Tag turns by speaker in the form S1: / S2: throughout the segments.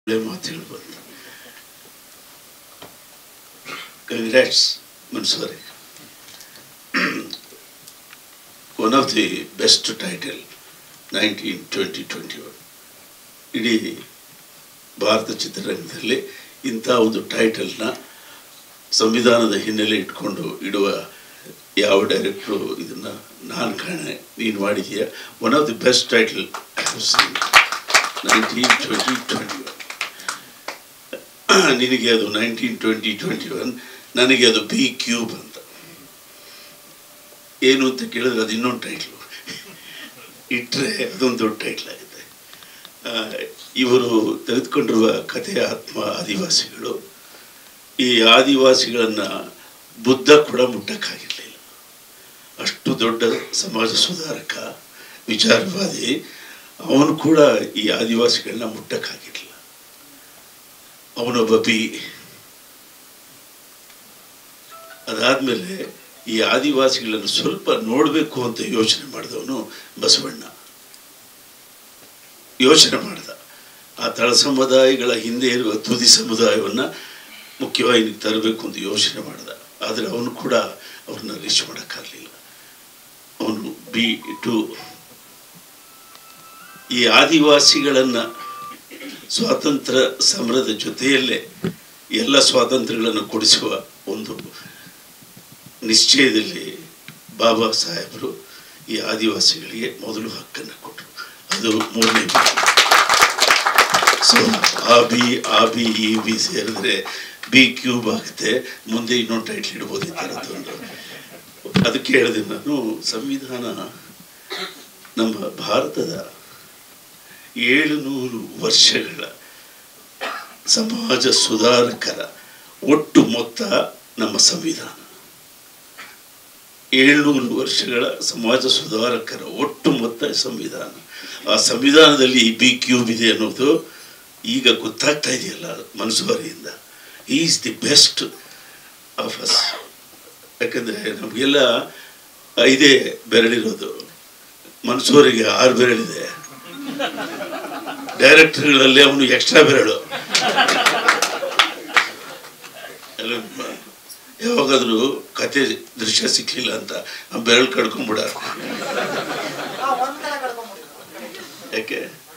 S1: ಒಳ್ಳೆ ಮಾತುಗಳು ಬಂತು congrats Mansore one of the best title nineteen twenty twenty one ಇಡೀ ಭಾರತ ಚಿತ್ರರಂಗದಲ್ಲಿ ಇಂಥ ಒಂದು ಟೈಟಲ್ನ ಸಂವಿಧಾನದ ಹಿನ್ನೆಲೆ ಇಟ್ಕೊಂಡು ಇಡುವ ಯಾವ ಡೈರೆಕ್ಟ್ರು ಇದನ್ನು ನಾನು ಕಾಣೆ ನೀನು ಮಾಡಿದೀಯ one of the best title nineteen twenty twenty one ನಿನಗೆ ಅದು ನೈನ್ಟೀನ್ ಟ್ವೆಂಟಿ ಟ್ವೆಂಟಿ ಒನ್ ನನಗೆ ಅದು ಬಿ ಕ್ಯೂಬ್ ಅಂತ ಏನು ಅಂತ ಕೇಳಿದ್ರೆ ಅದು ಇನ್ನೊಂದು ಟೈಟ್ಲು ಇಟ್ಟರೆ ಅದೊಂದು ದೊಡ್ಡ ಟೈಟ್ಲ್ ಆಗಿದೆ ಆ, ಇವರು ತೆಗೆದುಕೊಂಡಿರುವ ಕಥೆಯ ಆತ್ಮ ಆದಿವಾಸಿಗಳು ಈ ಆದಿವಾಸಿಗಳನ್ನು ಬುದ್ಧ ಕೂಡ ಮುಟ್ಟಕ್ಕಾಗಿರಲಿಲ್ಲ ಅಷ್ಟು ದೊಡ್ಡ ಸಮಾಜ ಸುಧಾರಕ ವಿಚಾರವಾದಿ ಅವನು ಕೂಡ ಈ ಆದಿವಾಸಿಗಳನ್ನ ಮುಟ್ಟಕ್ಕಾಗಿರಲಿಲ್ಲ ಅವನೊಬ್ಬ ಬಿ ಅದಾದಮೇಲೆ ಈ ಆದಿವಾಸಿಗಳನ್ನು ಸ್ವಲ್ಪ ನೋಡಬೇಕು ಅಂತ ಯೋಚನೆ ಮಾಡಿದವನು ಬಸವಣ್ಣ ಯೋಚನೆ ಮಾಡ್ದ ಆ ತಳ ಸಮುದಾಯಗಳ ಹಿಂದೆ ಇರುವ ತುದಿ ಸಮುದಾಯವನ್ನು ಮುಖ್ಯವಾಗಿ ತರಬೇಕು ಅಂತ ಯೋಚನೆ ಮಾಡ್ದ ಆದರೆ ಅವನು ಕೂಡ ಅವ್ರನ್ನ ರೀಚ್ ಮಾಡೋಕ್ಕಾಗಲಿಲ್ಲ ಅವನು ಬಿ ಟು ಈ ಆದಿವಾಸಿಗಳನ್ನು ಸ್ವಾತಂತ್ರ್ಯ ಸಮರದ ಜೊತೆಯಲ್ಲೇ ಎಲ್ಲ ಸ್ವಾತಂತ್ರ್ಯಗಳನ್ನು ಕೊಡಿಸುವ ಒಂದು ನಿಶ್ಚಯದಲ್ಲಿ ಬಾಬಾ ಸಾಹೇಬರು ಈ ಆದಿವಾಸಿಗಳಿಗೆ ಮೊದಲು ಹಕ್ಕನ್ನು ಕೊಟ್ಟರು ಅದು ಮೂರನೇ ಬಿ ಸೊ ಆ ಬಿ ಆ ಬಿ ಈ ಬಿ ಸೇರಿದ್ರೆ ಬಿ ಕ್ಯೂಬ್ ಆಗುತ್ತೆ ಮುಂದೆ ಇನ್ನೊಂದು ಟೈಟ್ಲ್ ಇಡ್ಬೋದು ಈ ಥರದ್ದೊಂದು ಅದಕ್ಕೆ ಹೇಳಿದೆ ನಾನು ಸಂವಿಧಾನ ನಮ್ಮ ಭಾರತದ ಏಳುನೂರು ವರ್ಷಗಳ ಸಮಾಜ ಸುಧಾರಕರ ಒಟ್ಟು ಮೊತ್ತ ನಮ್ಮ ಸಂವಿಧಾನ ಏಳ್ನೂರು ವರ್ಷಗಳ ಸಮಾಜ ಸುಧಾರಕರ ಒಟ್ಟು ಮೊತ್ತ ಸಂವಿಧಾನ ಆ ಸಂವಿಧಾನದಲ್ಲಿ ಈ ಬಿ ಕ್ಯೂಬ್ ಇದೆ ಅನ್ನೋದು ಈಗ ಗೊತ್ತಾಗ್ತಾ ಇದೆಯಲ್ಲ ಮನಸ್ಸುವರಿಯಿಂದ is the best of us ಯಾಕಂದರೆ ನಮಗೆಲ್ಲ ಐದೇ ಬೆರಳಿರೋದು ಮನಸ್ಸುವರಿಗೆ ಆರು ಬೆರಳಿದೆ ಡೈರೆಕ್ಟರ್ಗಳಲ್ಲಿ ಅವನು ಎಕ್ಸ್ಟ್ರಾ ಬೆರಳು ಅಲ್ಲ, ಯಾವಾಗಾದ್ರೂ ಕತೆ ದೃಶ್ಯ ಸಿಕ್ಲಿಲ್ಲ ಅಂತ ಆ ಬೆರಳು ಕಡ್ಕೊಂಡ್ಬಿಡ ಯಾಕೆ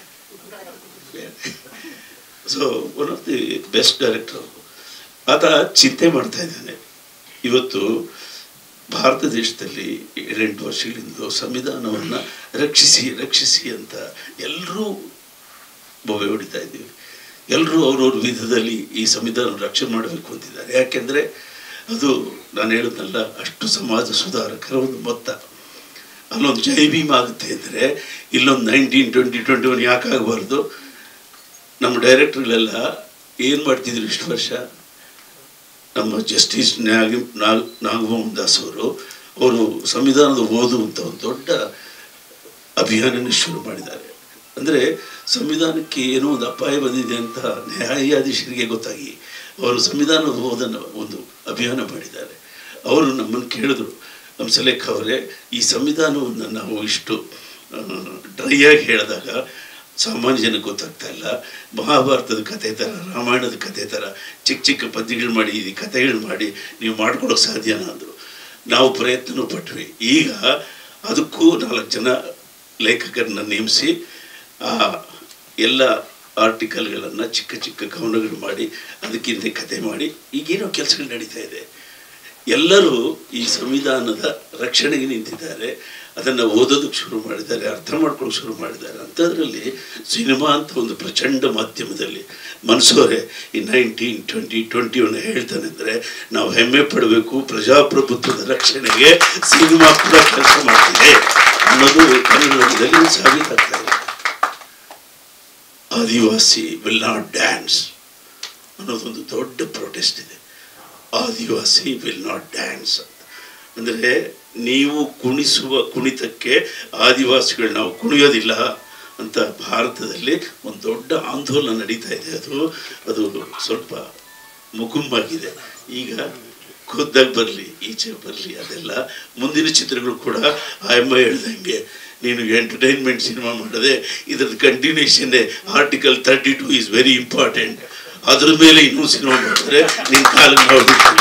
S1: so one of the best director ಆತ ಚಿಂತೆ ಮಾಡ್ತಾ ಇದ್ದಾನೆ ಇವತ್ತು ಭಾರತ ದೇಶದಲ್ಲಿ ಏಳೆಂಟು ವರ್ಷಗಳಿಂದ ಸಂವಿಧಾನವನ್ನು ರಕ್ಷಿಸಿ ರಕ್ಷಿಸಿ ಅಂತ ಎಲ್ಲರೂ ಬೊಬ್ಬೆ ಹೊಡಿತಾ ಇದ್ದೀವಿ ಎಲ್ಲರೂ ಅವ್ರವ್ರ ವಿಧದಲ್ಲಿ ಈ ಸಂವಿಧಾನ ರಕ್ಷಣೆ ಮಾಡಬೇಕು ಅಂತಿದ್ದಾರೆ ಯಾಕೆಂದರೆ ಅದು ನಾನು ಹೇಳಿದ್ನಲ್ಲ ಅಷ್ಟು ಸಮಾಜ ಸುಧಾರಕರ ಒಂದು ಮೊತ್ತ ಅಲ್ಲೊಂದು ಜೈ ಭೀಮ್ ಆಗುತ್ತೆ ಅಂದರೆ ಇಲ್ಲೊಂದು ನೈನ್ಟೀನ್ ಟ್ವೆಂಟಿ ಟ್ವೆಂಟಿ ಒನ್ ಯಾಕೆ ಆಗಬಾರ್ದು ನಮ್ಮ ಡೈರೆಕ್ಟರ್ಗಳೆಲ್ಲ ಏನು ಮಾಡ್ತಿದ್ರು ಇಷ್ಟು ವರ್ಷ ನಮ್ಮ ಜಸ್ಟಿಸ್ ನಾಗಿ ನಾಗ್ ನಾಗಮೋಹನ್ ದಾಸ್ ಅವರು ಅವರು ಸಂವಿಧಾನದ ಓದು ಅಂತ ಒಂದು ದೊಡ್ಡ ಅಭಿಯಾನನ ಶುರು ಮಾಡಿದ್ದಾರೆ ಅಂದರೆ ಸಂವಿಧಾನಕ್ಕೆ ಏನೋ ಒಂದು ಅಪಾಯ ಬಂದಿದೆ ಅಂತ ನ್ಯಾಯಾಧೀಶರಿಗೆ ಗೊತ್ತಾಗಿ ಅವರು ಸಂವಿಧಾನದ ಓದನ್ನು ಒಂದು ಅಭಿಯಾನ ಮಾಡಿದ್ದಾರೆ ಅವರು ನಮ್ಮನ್ನು ಕೇಳಿದ್ರು ನಮ್ಮ ಸಲೇಖ ಅವರೇ ಈ ಸಂವಿಧಾನವನ್ನು ನಾವು ಇಷ್ಟು ಡ್ರೈ ಆಗಿ ಹೇಳಿದಾಗ ಸಾಮಾನ್ಯ ಜನಕ್ಕೆ ಗೊತ್ತಾಗ್ತಾ ಇಲ್ಲ ಮಹಾಭಾರತದ ಕಥೆ ಥರ ರಾಮಾಯಣದ ಕಥೆ ಥರ ಚಿಕ್ಕ ಚಿಕ್ಕ ಪದ್ಯಗಳು ಮಾಡಿ ಇದು ಕಥೆಗಳು ಮಾಡಿ ನೀವು ಮಾಡ್ಕೊಡೋಕೆ ಸಾಧ್ಯನಾ ಅಂದರು ನಾವು ಪ್ರಯತ್ನನೂ ಪಟ್ವಿ ಈಗ ಅದಕ್ಕೂ ನಾಲ್ಕು ಜನ ಲೇಖಕರನ್ನ ನೇಮಿಸಿ ಆ ಎಲ್ಲ ಆರ್ಟಿಕಲ್ಗಳನ್ನು ಚಿಕ್ಕ ಚಿಕ್ಕ ಕವನಗಳು ಮಾಡಿ ಅದಕ್ಕಿಂತ ಕತೆ ಮಾಡಿ ಈಗೇನೋ ಕೆಲಸಗಳು ನಡೀತಾ ಇದೆ ಎಲ್ಲರೂ ಈ ಸಂವಿಧಾನದ ರಕ್ಷಣೆಗೆ ನಿಂತಿದ್ದಾರೆ ಅದನ್ನು ಓದೋದಕ್ಕೆ ಶುರು ಮಾಡಿದ್ದಾರೆ ಅರ್ಥ ಮಾಡ್ಕೊಳ್ಳೋಕೆ ಶುರು ಮಾಡಿದ್ದಾರೆ ಅಂಥದ್ರಲ್ಲಿ ಸಿನಿಮಾ ಅಂತ ಒಂದು ಪ್ರಚಂಡ ಮಾಧ್ಯಮದಲ್ಲಿ ಮನಸ್ಸೋರೆ ಈ ನೈನ್ಟೀನ್ ಟ್ವೆಂಟಿ ಟ್ವೆಂಟಿ ಒನ್ ಹೇಳ್ತಾನೆ ಅಂದರೆ ನಾವು ಹೆಮ್ಮೆ ಪಡಬೇಕು ಪ್ರಜಾಪ್ರಭುತ್ವದ ರಕ್ಷಣೆಗೆ ಸಿನಿಮಾ ಕೂಡ ಕೆಲಸ ಮಾಡ್ತಿದೆ ಅನ್ನೋದು ಕನ್ನಡದಲ್ಲಿ ಸಾಬೀತಾಗ್ತಾ ಇದೆ ಆದಿವಾಸಿ ವಿಲ್ ನಾಟ್ ಡ್ಯಾನ್ಸ್ ಅನ್ನೋದೊಂದು ದೊಡ್ಡ ಪ್ರೊಟೆಸ್ಟ್ ಇದೆ ಆದಿವಾಸಿ ವಿಲ್ ನಾಟ್ ಡ್ಯಾನ್ಸ್ ಅಂತ ಅಂದರೆ ನೀವು ಕುಣಿಸುವ ಕುಣಿತಕ್ಕೆ ಆದಿವಾಸಿಗಳು ನಾವು ಕುಣಿಯೋದಿಲ್ಲ ಅಂತ ಭಾರತದಲ್ಲಿ ಒಂದು ದೊಡ್ಡ ಆಂದೋಲನ ನಡೀತಾ ಇದೆ ಅದು ಅದು ಸ್ವಲ್ಪ ಮುಗುಂಬಾಗಿದೆ ಈಗ ಖುದ್ದಾಗಿ ಬರಲಿ ಈಚೆ ಬರಲಿ ಅದೆಲ್ಲ ಮುಂದಿನ ಚಿತ್ರಗಳು ಕೂಡ ಆಯಮ್ಮ ಹೇಳ್ದಂಗೆ ನೀನು ಎಂಟರ್ಟೈನ್ಮೆಂಟ್ ಸಿನಿಮಾ ಮಾಡಿದೆ ಇದ್ರದ್ದು continuation article thirty two is very important ಅದ್ರ ಮೇಲೆ ಇನ್ನೂ ಸಿನಿಮಾ ಮಾಡಿದ್ರೆ ನಿನ್ನ ಕಾಲಿಗೆ ನಾವು ಬಿಡ್ತೀವಿ.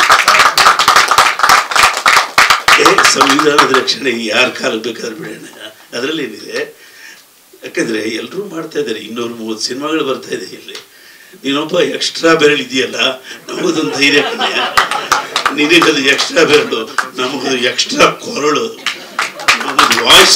S1: ಏ, ಸಂವಿಧಾನದ ರಕ್ಷಣೆ ಯಾರ ಕಾಲಕ್ಕೆ ಬೇಕಾದ್ರೆ ಬಿಡೋಣ ಅದರಲ್ಲೇನಿದೆ ಯಾಕಂದ್ರೆ ಎಲ್ಲರೂ ಮಾಡ್ತಾ ಇದ್ದಾರೆ ಇನ್ನೂರು ಮೂವತ್ತು ಸಿನಿಮಾಗಳು ಬರ್ತಾ ಇದೆ ಇಲ್ಲಿ ನೀನೊಬ್ಬ ಎಕ್ಸ್ಟ್ರಾ ಬೆರಳು ಇದೆಯಲ್ಲ ನಮಗದೊಂದು ಧೈರ್ಯ ಕಣಯ್ಯ ನಿನಗದು ಎಕ್ಸ್ಟ್ರಾ ಬೆರಳು ನಮಗದು ಎಕ್ಸ್ಟ್ರಾ ಕೊರಳು ನಮಗದು ವಾಯ್ಸ್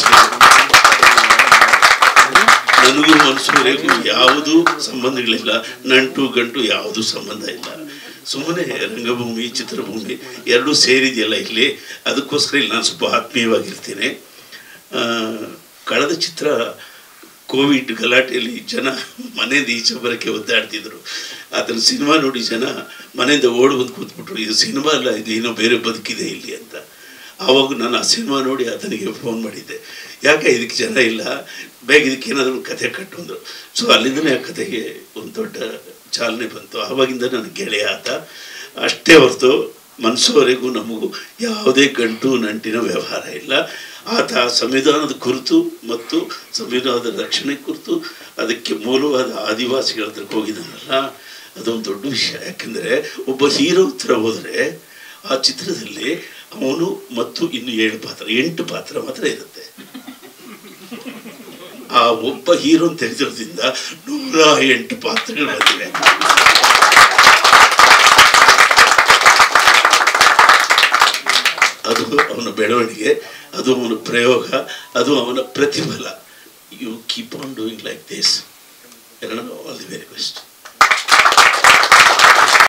S1: ನನಗೂ ಮನ್ಸೂರಿಗೂ ಯಾವುದೂ ಸಂಬಂಧಗಳಿಲ್ಲ ನಂಟು ಗಂಟು ಯಾವುದೂ ಸಂಬಂಧ ಇಲ್ಲ ಸುಮ್ಮನೆ ರಂಗಭೂಮಿ ಚಿತ್ರಭೂಮಿ ಎರಡೂ ಸೇರಿದೆಯಲ್ಲ ಇಲ್ಲಿ ಅದಕ್ಕೋಸ್ಕರ ಇಲ್ಲಿ ನಾನು ಸ್ವಲ್ಪ ಆತ್ಮೀಯವಾಗಿರ್ತೇನೆ ಆ, ಕಳೆದ ಚಿತ್ರ ಕೋವಿಡ್ ಗಲಾಟೆಯಲ್ಲಿ ಜನ ಮನೆಯಿಂದ ಈಚೆ ಬರೋಕ್ಕೆ ಒದ್ದಾಡ್ತಿದ್ರು ಅದನ್ನು ಸಿನಿಮಾ ನೋಡಿ ಜನ ಮನೆಯಿಂದ ಓಡಿ ಬಂದು ಕೂತ್ಬಿಟ್ರು ಇದು ಸಿನಿಮಾ ಅಲ್ಲ ಇದು ಏನೋ ಬೇರೆ ಬದುಕಿದೆ ಇಲ್ಲಿ ಅಂತ ಆವಾಗ ನಾನು ಆ ಸಿನಿಮಾ ನೋಡಿ ಆತನಿಗೆ ಫೋನ್ ಮಾಡಿದ್ದೆ ಯಾಕೆ ಇದಕ್ಕೆ ಜನ ಇಲ್ಲ ಬೇಗ ಇದಕ್ಕೆ ಏನಾದರೂ ಒಂದು ಕತೆ ಕಟ್ಟು ಅಂದರು ಸೊ ಅಲ್ಲಿಂದನೇ ಆ ಕತೆಗೆ ಒಂದು ದೊಡ್ಡ ಚಾಲನೆ ಬಂತು ಆವಾಗಿಂದ ನನ್ನ ಗೆಳೆಯ ಆತ ಅಷ್ಟೇ ಹೊರತು ಮನಸ್ಸುವರೆಗೂ ನಮಗೂ ಯಾವುದೇ ಗಂಟು ನಂಟಿನ ವ್ಯವಹಾರ ಇಲ್ಲ ಆತ ಸಂವಿಧಾನದ ಕುರಿತು ಮತ್ತು ಸಂವಿಧಾನದ ರಕ್ಷಣೆ ಕುರಿತು ಅದಕ್ಕೆ ಮೂಲವಾದ ಆದಿವಾಸಿಗಳ ಹತ್ರಕ್ಕೆ ಹೋಗಿದ್ದಾನಲ್ಲ ಅದೊಂದು ದೊಡ್ಡ ವಿಷಯ ಯಾಕೆಂದರೆ ಒಬ್ಬ ಹೀರೋ ಹತ್ರ ಹೋದರೆ ಆ ಚಿತ್ರದಲ್ಲಿ ಅವನು ಮತ್ತು ಇನ್ನು ಏಳು ಪಾತ್ರ ಎಂಟು ಪಾತ್ರ ಮಾತ್ರ ಇರುತ್ತೆ ಆ ಒಬ್ಬ ಹೀರೋನ್ ತೆಗೆದಿರೋದ್ರಿಂದ ನೂರ ಎಂಟು ಪಾತ್ರಗಳು ಬಂದಿವೆ ಅದು ಅವನ ಬೆಳವಣಿಗೆ ಅದು ಅವನ ಪ್ರಯೋಗ ಅದು ಅವನ ಪ್ರತಿಫಲ you keep on doing like this all the very best